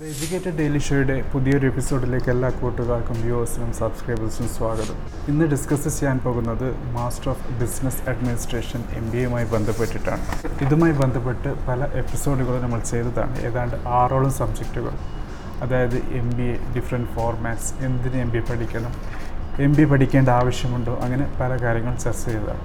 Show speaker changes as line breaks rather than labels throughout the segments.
educated daily ഷോയുടെ പുതിയൊരു എപ്പിസോഡിലേക്ക് എല്ലാ കൂട്ടുകാർക്കും വ്യൂവേഴ്സിനും സബ്സ്ക്രൈബേഴ്സിനും സ്വാഗതം ഇന്ന് ഡിസ്കസ് ചെയ്യാൻ പോകുന്നത് master of business administration M B എയുമായി ബന്ധപ്പെട്ടിട്ടാണ് ഇതുമായി ബന്ധപ്പെട്ട് പല എപ്പിസോഡുകളും നമ്മൾ ചെയ്തതാണ് ഏതാണ്ട് ആറോളം സബ്ജക്റ്റുകൾ അതായത് M B A different formats എന്തിന് എം ബി എ പഠിക്കണം എം ബി എ പഠിക്കേണ്ട ആവശ്യമുണ്ടോ അങ്ങനെ പല കാര്യങ്ങൾ ചർച്ച ചെയ്തതാണ്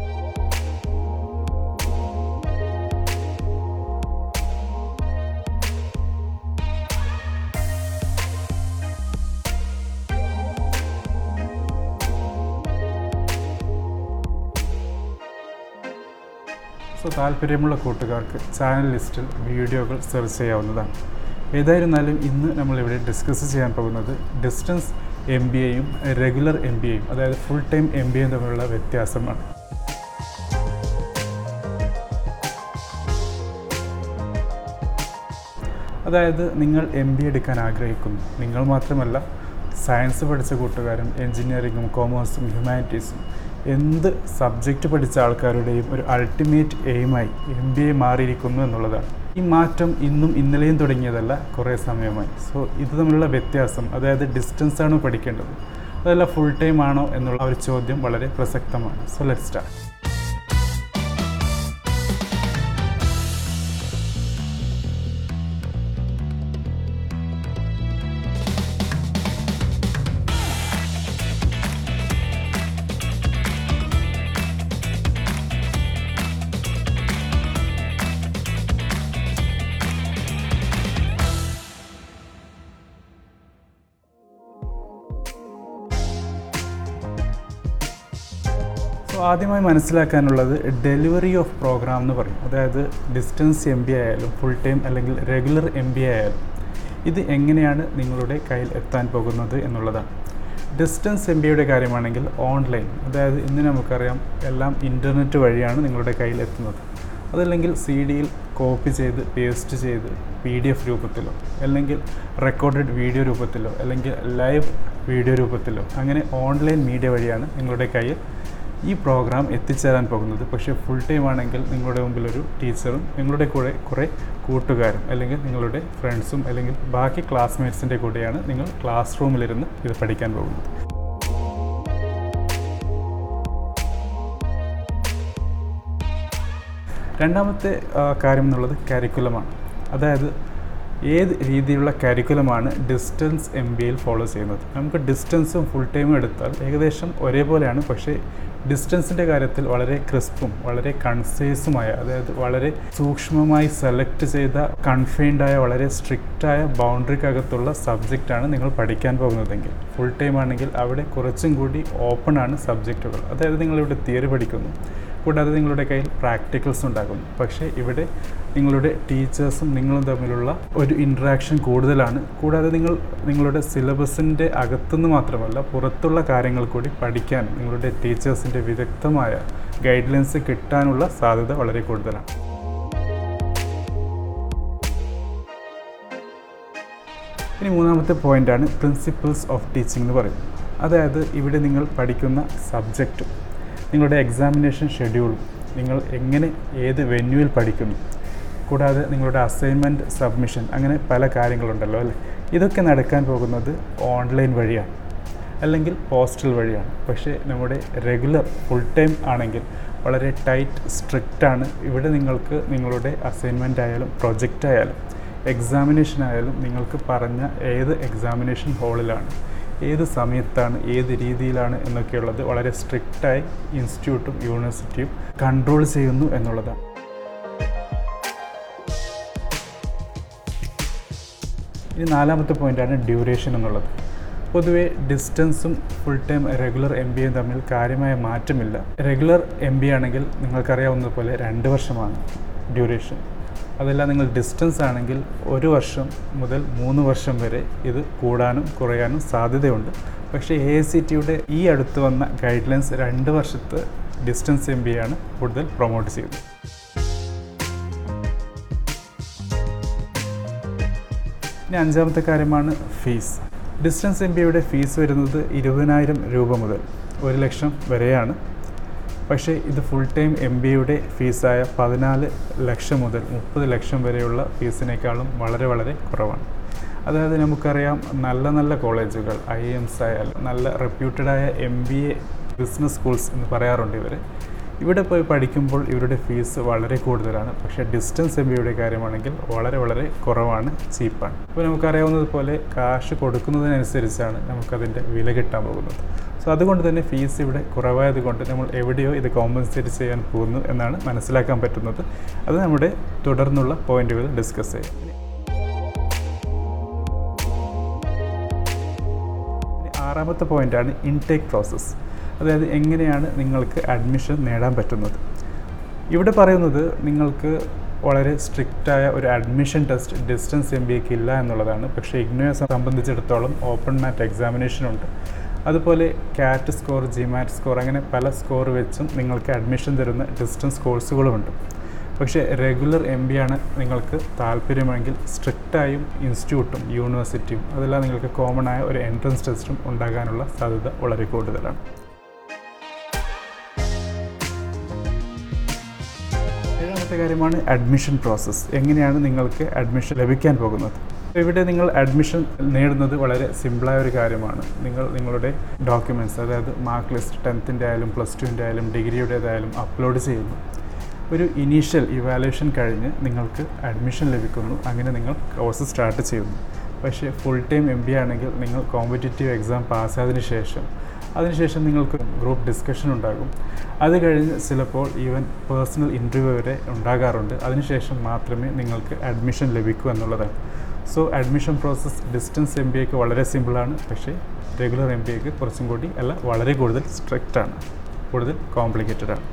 സോ താല്പര്യമുള്ള കൂട്ടുകാർക്ക് ചാനൽ ലിസ്റ്റിൽ വീഡിയോകൾ സെർച്ച് ചെയ്യാവുന്നതാണ് ഏതായിരുന്നാലും ഇന്ന് നമ്മളിവിടെ ഡിസ്കസ് ചെയ്യാൻ പോകുന്നത് ഡിസ്റ്റൻസ് എം ബി എയും റെഗുലർ എം ബി എയും അതായത് ഫുൾ ടൈം എം ബി എയും തമ്മിലുള്ള വ്യത്യാസമാണ് അതായത് നിങ്ങൾ എം ബി എടുക്കാൻ ആഗ്രഹിക്കുന്നു നിങ്ങൾ മാത്രമല്ല സയൻസ് പഠിച്ച കൂട്ടുകാരും എൻജിനീയറിങ്ങും കോമേഴ്സും ഹ്യൂമാനിറ്റീസും എന്ത് സബ്ജക്റ്റ് പഠിച്ച ആൾക്കാരുടെയും ഒരു അൾട്ടിമേറ്റ് എയിമായി എം ബി എ മാറിയിരിക്കുന്നു എന്നുള്ളതാണ് ഈ മാറ്റം ഇന്നും ഇന്നലെയും തുടങ്ങിയതല്ല കുറേ സമയമായി സോ ഇത് തമ്മിലുള്ള വ്യത്യാസം അതായത് ഡിസ്റ്റൻസ് ആണോ പഠിക്കേണ്ടത് അതല്ല ഫുൾ ടൈം ആണോ എന്നുള്ള ഒരു ചോദ്യം വളരെ പ്രസക്തമാണ് സോ ലെറ്റ് സ്റ്റാർട്ട് സോ ആദ്യമായി മനസ്സിലാക്കാനുള്ളത് ഡെലിവറി ഓഫ് പ്രോഗ്രാം എന്ന് പറയും അതായത് ഡിസ്റ്റൻസ് എം ബി ആയാലും ഫുൾ ടൈം അല്ലെങ്കിൽ റെഗുലർ എം ബി ആയാലും ഇത് എങ്ങനെയാണ് നിങ്ങളുടെ കയ്യിൽ എത്താൻ പോകുന്നത് എന്നുള്ളതാണ് ഡിസ്റ്റൻസ് എം ബിയുടെ കാര്യമാണെങ്കിൽ ഓൺലൈൻ അതായത് ഇന്ന് നമുക്കറിയാം എല്ലാം ഇൻ്റർനെറ്റ് വഴിയാണ് നിങ്ങളുടെ കയ്യിൽ എത്തുന്നത് അതല്ലെങ്കിൽ സി ഡിയിൽ കോപ്പി ചെയ്ത് പേസ്റ്റ് ചെയ്ത് പി ഡി എഫ് രൂപത്തിലോ അല്ലെങ്കിൽ റെക്കോർഡഡ് വീഡിയോ രൂപത്തിലോ അല്ലെങ്കിൽ ലൈവ് വീഡിയോ രൂപത്തിലോ അങ്ങനെ ഓൺലൈൻ മീഡിയ വഴിയാണ് നിങ്ങളുടെ കയ്യിൽ ഈ പ്രോഗ്രാം എത്തിച്ചേരാൻ പോകുന്നത് പക്ഷേ ഫുൾ ടൈം ആണെങ്കിൽ നിങ്ങളുടെ മുമ്പിൽ ഒരു ടീച്ചറും നിങ്ങളുടെ കൂടെ കുറേ കൂട്ടുകാരും അല്ലെങ്കിൽ നിങ്ങളുടെ ഫ്രണ്ട്സും അല്ലെങ്കിൽ ബാക്കി ക്ലാസ്മേറ്റ്സിൻ്റെ കൂടെയാണ് നിങ്ങൾ ക്ലാസ് റൂമിലിരുന്ന് ഇത് പഠിക്കാൻ പോകുന്നത് രണ്ടാമത്തെ ആ, കാര്യം എന്നുള്ളത് കരിക്കുലമാണ് അതായത് ഏത് രീതിയിലുള്ള കരിക്കുലമാണ് ഡിസ്റ്റൻസ് എം ബി എയിൽ ഫോളോ ചെയ്യുന്നത് നമുക്ക് ഡിസ്റ്റൻസും ഫുൾ ടൈമും എടുത്താൽ ഏകദേശം ഒരേപോലെയാണ് പക്ഷേ ഡിസ്റ്റൻസിൻ്റെ കാര്യത്തിൽ വളരെ ക്രിസ്പും വളരെ കൺസേസുമായ അതായത് വളരെ സൂക്ഷ്മമായി സെലക്ട് ചെയ്ത കൺഫൈൻഡായ വളരെ സ്ട്രിക്റ്റായ ബൗണ്ടറിക്കകത്തുള്ള സബ്ജക്റ്റാണ് നിങ്ങൾ പഠിക്കാൻ പോകുന്നതെങ്കിൽ ഫുൾ ടൈം ആണെങ്കിൽ അവിടെ കുറച്ചും കൂടി ഓപ്പൺ ആണ് സബ്ജക്റ്റുകൾ അതായത് നിങ്ങളിവിടെ തിയറി പഠിക്കുന്നു കൂടാതെ നിങ്ങളുടെ കയ്യിൽ പ്രാക്ടിക്കൽസ് ഉണ്ടാകുന്നു പക്ഷേ ഇവിടെ നിങ്ങളുടെ ടീച്ചേഴ്സും നിങ്ങളും തമ്മിലുള്ള ഒരു ഇൻട്രാക്ഷൻ കൂടുതലാണ് കൂടാതെ നിങ്ങൾ നിങ്ങളുടെ സിലബസിൻ്റെ അകത്തുനിന്ന് മാത്രമല്ല പുറത്തുള്ള കാര്യങ്ങൾ കൂടി പഠിക്കാൻ നിങ്ങളുടെ ടീച്ചേഴ്സിൻ്റെ വിദഗ്ധമായ ഗൈഡ് ലൈൻസ് കിട്ടാനുള്ള സാധ്യത വളരെ കൂടുതലാണ് ഇനി മൂന്നാമത്തെ പോയിൻ്റാണ് പ്രിൻസിപ്പിൾസ് ഓഫ് ടീച്ചിങ് എന്ന് പറയും അതായത് ഇവിടെ നിങ്ങൾ പഠിക്കുന്ന സബ്ജക്റ്റും നിങ്ങളുടെ എക്സാമിനേഷൻ ഷെഡ്യൂളും നിങ്ങൾ എങ്ങനെ ഏത് വെന്യൂവിൽ പഠിക്കുന്നു കൂടാതെ നിങ്ങളുടെ അസൈൻമെൻറ്റ് സബ്മിഷൻ അങ്ങനെ പല കാര്യങ്ങളുണ്ടല്ലോ അല്ലേ ഇതൊക്കെ നടക്കാൻ പോകുന്നത് ഓൺലൈൻ വഴിയാണ് അല്ലെങ്കിൽ പോസ്റ്റൽ വഴിയാണ് പക്ഷേ നമ്മുടെ റെഗുലർ ഫുൾ ടൈം ആണെങ്കിൽ വളരെ ടൈറ്റ് സ്ട്രിക്റ്റ് ആണ് ഇവിടെ നിങ്ങൾക്ക് നിങ്ങളുടെ അസൈൻമെൻ്റ് ആയാലും പ്രൊജക്റ്റ് ആയാലും എക്സാമിനേഷൻ ആയാലും നിങ്ങൾക്ക് പറഞ്ഞ ഏത് എക്സാമിനേഷൻ ഹാളിലാണ് ഏത് സമയത്താണ് ഏത് രീതിയിലാണ് എന്നൊക്കെയുള്ളത് വളരെ സ്ട്രിക്റ്റായി ഇൻസ്റ്റിറ്റ്യൂട്ടും യൂണിവേഴ്സിറ്റിയും കൺട്രോൾ ചെയ്യുന്നു എന്നുള്ളതാണ് ഇനി നാലാമത്തെ പോയിൻ്റാണ് ഡ്യൂറേഷൻ എന്നുള്ളത് പൊതുവെ ഡിസ്റ്റൻസും full time regular M B എയും തമ്മിൽ കാര്യമായ മാറ്റമില്ല റെഗുലർ എം ബി ആണെങ്കിൽ നിങ്ങൾക്കറിയാവുന്നതുപോലെ രണ്ട് വർഷമാണ് ഡ്യൂറേഷൻ അതല്ല നിങ്ങൾ ഡിസ്റ്റൻസ് ആണെങ്കിൽ ഒരു വർഷം മുതൽ മൂന്ന് വർഷം വരെ ഇത് കൂടാനും കുറയാനും സാധ്യതയുണ്ട് പക്ഷേ എ സി ടിയുടെ ഈ അടുത്ത് വന്ന ഗൈഡ് ലൈൻസ് രണ്ട് വർഷത്തെ ഡിസ്റ്റൻസ് എം ബി ആണ് കൂടുതൽ പ്രൊമോട്ട് ചെയ്തത് ഇനി അഞ്ചാമത്തെ കാര്യമാണ് ഫീസ് ഡിസ്റ്റൻസ് എം ബിയുടെ ഫീസ് വരുന്നത് ഇരുപതിനായിരം രൂപ മുതൽ ഒരു ലക്ഷം വരെയാണ് പക്ഷേ ഇത് ഫുൾ ടൈം എം ബിയുടെ ഫീസായ പതിനാല് ലക്ഷം മുതൽ മുപ്പത് ലക്ഷം വരെയുള്ള ഫീസിനേക്കാളും വളരെ വളരെ കുറവാണ് അതായത് നമുക്കറിയാം നല്ല നല്ല കോളേജുകൾ ഐ എംസ് ആയാലും നല്ല റെപ്യൂട്ടഡായ M B A business schools എന്ന് പറയാറുണ്ട് ഇവർ ഇവിടെ പോയി പഠിക്കുമ്പോൾ ഇവരുടെ ഫീസ് വളരെ കൂടുതലാണ് പക്ഷേ ഡിസ്റ്റൻസ് എം ബിയുടെ കാര്യമാണെങ്കിൽ വളരെ വളരെ കുറവാണ് ചീപ്പാണ് ഇപ്പോൾ നമുക്കറിയാവുന്നതുപോലെ കാശ് കൊടുക്കുന്നതിനനുസരിച്ചാണ് നമുക്കതിൻ്റെ വില കിട്ടാൻ പോകുന്നത് സോ അതുകൊണ്ട് തന്നെ ഫീസ് ഇവിടെ കുറവായത് കൊണ്ട് നമ്മൾ എവിടെയോ ഇത് കോമ്പൻസേറ്റ് ചെയ്യാൻ പോകുന്നു എന്നാണ് മനസ്സിലാക്കാൻ പറ്റുന്നത് അത് നമ്മുടെ തുടർന്നുള്ള പോയിന്റുകൾ ഡിസ്കസ് ചെയ്യാം ഇനി ആറാമത്തെ പോയിൻ്റാണ് ഇൻടേക്ക് പ്രോസസ്സ് അതായത് എങ്ങനെയാണ് നിങ്ങൾക്ക് അഡ്മിഷൻ നേടാൻ പറ്റുന്നത് ഇവിടെ പറയുന്നത് നിങ്ങൾക്ക് വളരെ സ്ട്രിക്റ്റായ ഒരു admission test distance M B എക്ക് ഇല്ല എന്നുള്ളതാണ് പക്ഷേ ഇഗ്നോയെ സംബന്ധിച്ചിടത്തോളം ഓപ്പൺ മാറ്റ് എക്സാമിനേഷൻ ഉണ്ട് അതുപോലെ കാറ്റ് സ്കോർ ജിമാറ്റ് സ്കോർ അങ്ങനെ പല സ്കോർ വെച്ചും നിങ്ങൾക്ക് അഡ്മിഷൻ തരുന്ന ഡിസ്റ്റൻസ് കോഴ്സുകളുമുണ്ട് പക്ഷേ റെഗുലർ എം ബി ആണ് നിങ്ങൾക്ക് താല്പര്യമെങ്കിൽ സ്ട്രിക്റ്റായും ഇൻസ്റ്റിറ്റ്യൂട്ടും യൂണിവേഴ്സിറ്റിയും അതെല്ലാം നിങ്ങൾക്ക് കോമൺ ആയ ഒരു എൻട്രൻസ് ടെസ്റ്റും ഉണ്ടാകാനുള്ള സാധ്യത വളരെ കൂടുതലാണ് ഏഴാമത്തെ കാര്യമാണ് അഡ്മിഷൻ പ്രോസസ്സ് എങ്ങനെയാണ് നിങ്ങൾക്ക് അഡ്മിഷൻ ലഭിക്കാൻ പോകുന്നത് ഇവിടെ നിങ്ങൾ അഡ്മിഷൻ നേടുന്നത് വളരെ സിമ്പിളായ ഒരു കാര്യമാണ് നിങ്ങൾ നിങ്ങളുടെ ഡോക്യുമെൻറ്റ്സ് അതായത് മാർക്ക് ലിസ്റ്റ് ടെൻത്തിൻ്റെ ആയാലും പ്ലസ് ടുവിൻ്റെ ആയാലും ഡിഗ്രിയുടേതായാലും അപ്ലോഡ് ചെയ്യുന്നു ഒരു ഇനീഷ്യൽ ഇവാലുവേഷൻ കഴിഞ്ഞ് നിങ്ങൾക്ക് അഡ്മിഷൻ ലഭിക്കുന്നു അങ്ങനെ നിങ്ങൾ കോഴ്സ് സ്റ്റാർട്ട് ചെയ്യുന്നു പക്ഷേ ഫുൾ ടൈം എം ബി ആണെങ്കിൽ നിങ്ങൾ കോമ്പറ്റേറ്റീവ് എക്സാം പാസ്സായതിനു ശേഷം അതിനുശേഷം നിങ്ങൾക്ക് ഗ്രൂപ്പ് ഡിസ്കഷൻ ഉണ്ടാകും അത് കഴിഞ്ഞ് ചിലപ്പോൾ ഈവൻ പേഴ്സണൽ ഇൻ്റർവ്യൂ വരെ ഉണ്ടാകാറുണ്ട് അതിനുശേഷം മാത്രമേ നിങ്ങൾക്ക് അഡ്മിഷൻ ലഭിക്കൂ എന്നുള്ളതാണ് so admission process distance M B എക്ക് വളരെ സിമ്പിളാണ് പക്ഷേ റെഗുലർ എം ബി എക്ക് കുറച്ചും കൂടി അല്ല വളരെ കൂടുതൽ സ്ട്രിക്റ്റ് ആണ് കൂടുതൽ കോംപ്ലിക്കേറ്റഡ് ആണ്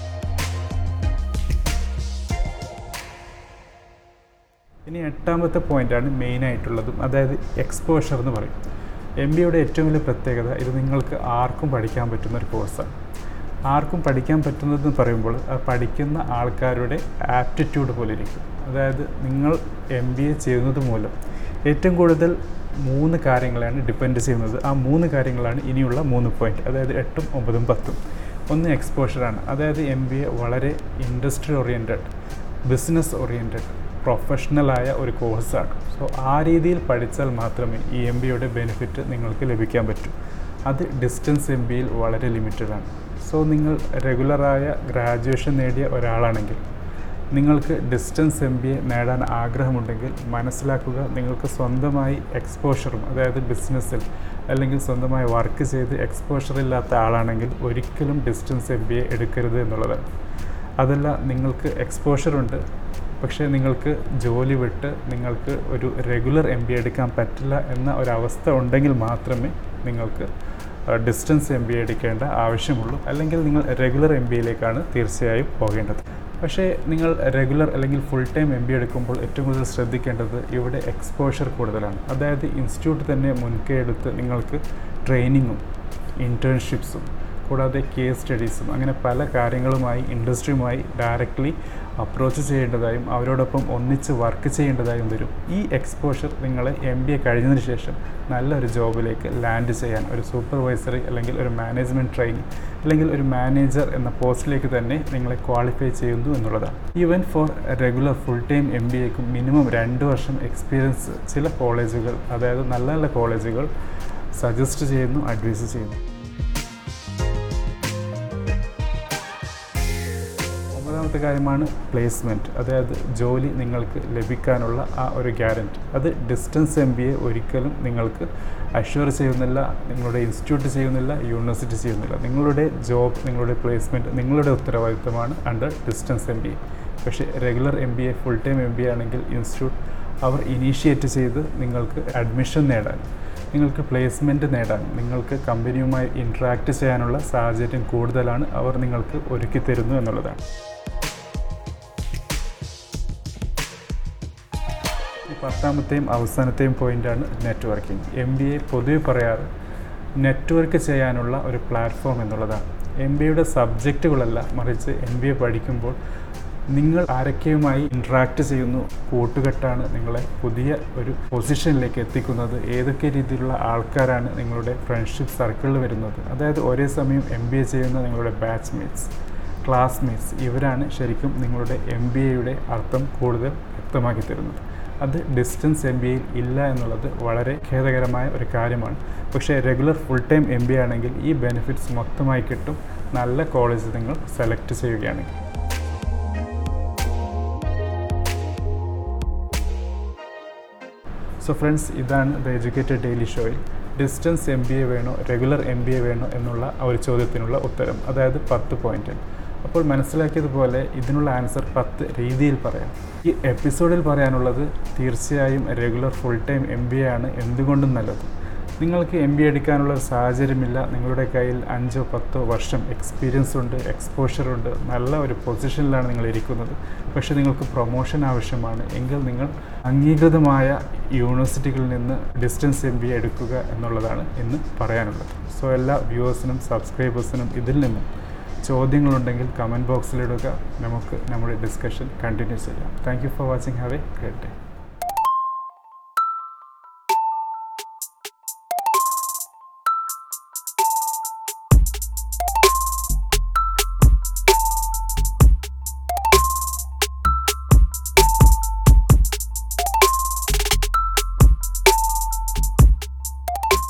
ഇനി എട്ടാമത്തെ പോയിൻ്റാണ് മെയിനായിട്ടുള്ളതും അതായത് എക്സ്പോഷർ എന്ന് പറയും എം ബിയുടെ ഏറ്റവും വലിയ പ്രത്യേകത ഇത് നിങ്ങൾക്ക് ആർക്കും പഠിക്കാൻ പറ്റുന്ന ഒരു കോഴ്സാണ് ആർക്കും പഠിക്കാൻ പറ്റുന്നതെന്ന് പറയുമ്പോൾ അത് പഠിക്കുന്ന ആൾക്കാരുടെ ആപ്റ്റിറ്റ്യൂഡ് പോലെ ഇരിക്കും അതായത് നിങ്ങൾ എം ബി എ ചെയ്യുന്നത് മൂലം ഏറ്റവും കൂടുതൽ മൂന്ന് കാര്യങ്ങളാണ് ഡിപ്പെൻഡ് ചെയ്യുന്നത് ആ മൂന്ന് കാര്യങ്ങളാണ് ഇനിയുള്ള മൂന്ന് പോയിന്റ് അതായത് എട്ടും ഒമ്പതും പത്തും ഒന്ന് എക്സ്പോഷറാണ് അതായത് എം ബി എ വളരെ ഇൻഡസ്ട്രി ഓറിയൻറ്റഡ് ബിസിനസ് ഓറിയൻറ്റഡ് പ്രൊഫഷണലായ ഒരു കോഴ്സാണ് സോ ആ രീതിയിൽ പഠിച്ചാൽ മാത്രമേ ഈ എം ബിയുടെ ബെനിഫിറ്റ് നിങ്ങൾക്ക് ലഭിക്കാൻ പറ്റൂ അത് ഡിസ്റ്റൻസ് എം ബിയിൽ വളരെ ലിമിറ്റഡ് ആണ് സോ നിങ്ങൾ റെഗുലറായ ഗ്രാജുവേഷൻ നേടിയ ഒരാളാണെങ്കിൽ നിങ്ങൾക്ക് ഡിസ്റ്റൻസ് എം ബി എ നേടാൻ ആഗ്രഹമുണ്ടെങ്കിൽ മനസ്സിലാക്കുക നിങ്ങൾക്ക് സ്വന്തമായി എക്സ്പോഷറും അതായത് ബിസിനസ്സിൽ അല്ലെങ്കിൽ സ്വന്തമായി വർക്ക് ചെയ്ത് എക്സ്പോഷർ ഇല്ലാത്ത ആളാണെങ്കിൽ ഒരിക്കലും ഡിസ്റ്റൻസ് എം ബി എ എടുക്കരുത് എന്നുള്ളതാണ് അതല്ല നിങ്ങൾക്ക് എക്സ്പോഷറുണ്ട് പക്ഷേ നിങ്ങൾക്ക് ജോലി വിട്ട് നിങ്ങൾക്ക് ഒരു റെഗുലർ എം ബി എടുക്കാൻ പറ്റില്ല എന്ന ഒരവസ്ഥ ഉണ്ടെങ്കിൽ മാത്രമേ നിങ്ങൾക്ക് ഡിസ്റ്റൻസ് എം ബി എടുക്കേണ്ട ആവശ്യമുള്ളൂ അല്ലെങ്കിൽ നിങ്ങൾ റെഗുലർ എം ബിയിലേക്കാണ് തീർച്ചയായും പോകേണ്ടത് പക്ഷേ നിങ്ങൾ റെഗുലർ അല്ലെങ്കിൽ ഫുൾ ടൈം എം ബി എടുക്കുമ്പോൾ ഏറ്റവും കൂടുതൽ ശ്രദ്ധിക്കേണ്ടത് ഇവിടെ എക്സ്പോഷർ കൂടുതലാണ് അതായത് ഇൻസ്റ്റിറ്റ്യൂട്ട് തന്നെ മുൻകൈ എടുത്ത് നിങ്ങൾക്ക് ട്രെയിനിങ്ങും ഇൻറ്റേൺഷിപ്സും കൂടാതെ കേസ് സ്റ്റഡീസും അങ്ങനെ പല കാര്യങ്ങളുമായി ഇൻഡസ്ട്രിയുമായി ഡയറക്റ്റ്ലി അപ്രോച്ച് ചെയ്യേണ്ടതായും അവരോടൊപ്പം ഒന്നിച്ച് വർക്ക് ചെയ്യേണ്ടതായും വരും ഈ എക്സ്പോഷർ നിങ്ങളെ എം ബി എ കഴിഞ്ഞതിന് ശേഷം നല്ലൊരു ജോബിലേക്ക് ലാൻഡ് ചെയ്യാൻ ഒരു സൂപ്പർവൈസറി അല്ലെങ്കിൽ ഒരു മാനേജ്മെൻറ്റ് ട്രെയിനിങ് അല്ലെങ്കിൽ ഒരു മാനേജർ എന്ന പോസ്റ്റിലേക്ക് തന്നെ നിങ്ങളെ ക്വാളിഫൈ ചെയ്യുന്നു എന്നുള്ളതാണ് even for regular full time M B എക്കും മിനിമം രണ്ട് വർഷം എക്സ്പീരിയൻസ് ചില കോളേജുകൾ അതായത് നല്ല നല്ല കോളേജുകൾ സജസ്റ്റ് ചെയ്യുന്നു അഡ്വൈസ് ചെയ്യുന്നു ഒമ്പതാമത്തെ കാര്യമാണ് പ്ലേസ്മെൻറ്റ് അതായത് ജോലി നിങ്ങൾക്ക് ലഭിക്കാനുള്ള ആ ഒരു ഗ്യാരൻറ്റി അത് ഡിസ്റ്റൻസ് എം ബി എ ഒരിക്കലും നിങ്ങൾക്ക് അഷ്യൂർ ചെയ്യുന്നില്ല നിങ്ങളുടെ ഇൻസ്റ്റിറ്റ്യൂട്ട് ചെയ്യുന്നില്ല യൂണിവേഴ്സിറ്റി ചെയ്യുന്നില്ല നിങ്ങളുടെ ജോബ് നിങ്ങളുടെ പ്ലേസ്മെൻറ്റ് നിങ്ങളുടെ ഉത്തരവാദിത്തമാണ് under distance M B A പക്ഷേ regular M B A full time M B A ആണെങ്കിൽ ഇൻസ്റ്റിറ്റ്യൂട്ട് അവർ ഇനീഷ്യേറ്റ് ചെയ്ത് നിങ്ങൾക്ക് അഡ്മിഷൻ നേടാൻ നിങ്ങൾക്ക് പ്ലേസ്മെൻറ്റ് നേടാൻ നിങ്ങൾക്ക് കമ്പനിയുമായി ഇൻട്രാക്ട് ചെയ്യാനുള്ള സാഹചര്യം കൂടുതലാണ് അവർ നിങ്ങൾക്ക് ഒരുക്കി തരുന്നു എന്നുള്ളതാണ് ഈ പത്താമത്തെയും അവസാനത്തെയും പോയിൻ്റാണ് നെറ്റ്വർക്കിംഗ് എം ബി എ പൊതുവെ പറയാറ് നെറ്റ്വർക്ക് ചെയ്യാനുള്ള ഒരു പ്ലാറ്റ്ഫോം എന്നുള്ളതാണ് എം ബി എയുടെ സബ്ജക്റ്റുകളല്ല മറിച്ച് എം ബി എ പഠിക്കുമ്പോൾ നിങ്ങൾ ആരൊക്കെയുമായി ഇൻട്രാക്ട് ചെയ്യുന്നു കൂട്ടുകെട്ടാണ് നിങ്ങളെ പുതിയ ഒരു പൊസിഷനിലേക്ക് എത്തിക്കുന്നത് ഏതൊക്കെ രീതിയിലുള്ള ആൾക്കാരാണ് നിങ്ങളുടെ ഫ്രണ്ട്ഷിപ്പ് സർക്കിളിൽ വരുന്നത് അതായത് ഒരേ സമയം എം ബി എ ചെയ്യുന്ന നിങ്ങളുടെ ബാച്ച്മേറ്റ്സ് ക്ലാസ്മേറ്റ്സ് ഇവരാണ് ശരിക്കും നിങ്ങളുടെ എം ബി എയുടെ അർത്ഥം കൂടുതൽ വ്യക്തമാക്കി തരുന്നത് അത് ഡിസ്റ്റൻസ് എം ബി എയിൽ ഇല്ല എന്നുള്ളത് വളരെ ഖേദകരമായ ഒരു കാര്യമാണ് പക്ഷേ regular full time M B ആണെങ്കിൽ ഈ ബെനിഫിറ്റ്സ് മൊത്തമായി കിട്ടും നല്ല കോളേജ് നിങ്ങൾ സെലക്ട് ചെയ്യുകയാണെങ്കിൽ സോ ഫ്രണ്ട്സ് ഇതാണ് ദ എഡ്യൂക്കേറ്റഡ് ഡെയിലി ഷോയിൽ ഡിസ്റ്റൻസ് എം ബി എ വേണോ റെഗുലർ എം ബി എ വേണോ എന്നുള്ള ആ ഒരു ചോദ്യത്തിനുള്ള ഉത്തരം അതായത് പത്ത് പോയിന്റ് അപ്പോൾ മനസ്സിലാക്കിയതുപോലെ ഇതിനുള്ള ആൻസർ പത്ത് രീതിയിൽ പറയാം ഈ എപ്പിസോഡിൽ പറയാനുള്ളത് തീർച്ചയായും regular full time M B A ആണ് എന്തുകൊണ്ടും നല്ലത് നിങ്ങൾക്ക് എം ബി എടുക്കാനുള്ള ഒരു സാഹചര്യമില്ല നിങ്ങളുടെ കയ്യിൽ അഞ്ചോ പത്തോ വർഷം എക്സ്പീരിയൻസ് ഉണ്ട് എക്സ്പോഷർ ഉണ്ട് നല്ല ഒരു പൊസിഷനിലാണ് നിങ്ങൾ ഇരിക്കുന്നത് പക്ഷേ നിങ്ങൾക്ക് പ്രൊമോഷൻ ആവശ്യമാണ് എങ്കിൽ നിങ്ങൾ അംഗീകൃതമായ യൂണിവേഴ്സിറ്റികളിൽ നിന്ന് ഡിസ്റ്റൻസ് എം ബി എടുക്കുക എന്നുള്ളതാണ് ഇന്ന് പറയാനുള്ളത് സോ എല്ലാ വ്യൂവേഴ്സിനും സബ്സ്ക്രൈബേഴ്സിനും ഇതിൽ നിന്നും ചോദ്യങ്ങളുണ്ടെങ്കിൽ കമൻറ്റ് ബോക്സിലിടുക നമുക്ക് നമ്മുടെ ഡിസ്കഷൻ കണ്ടിന്യൂ ചെയ്യാം thank you for watching have a great day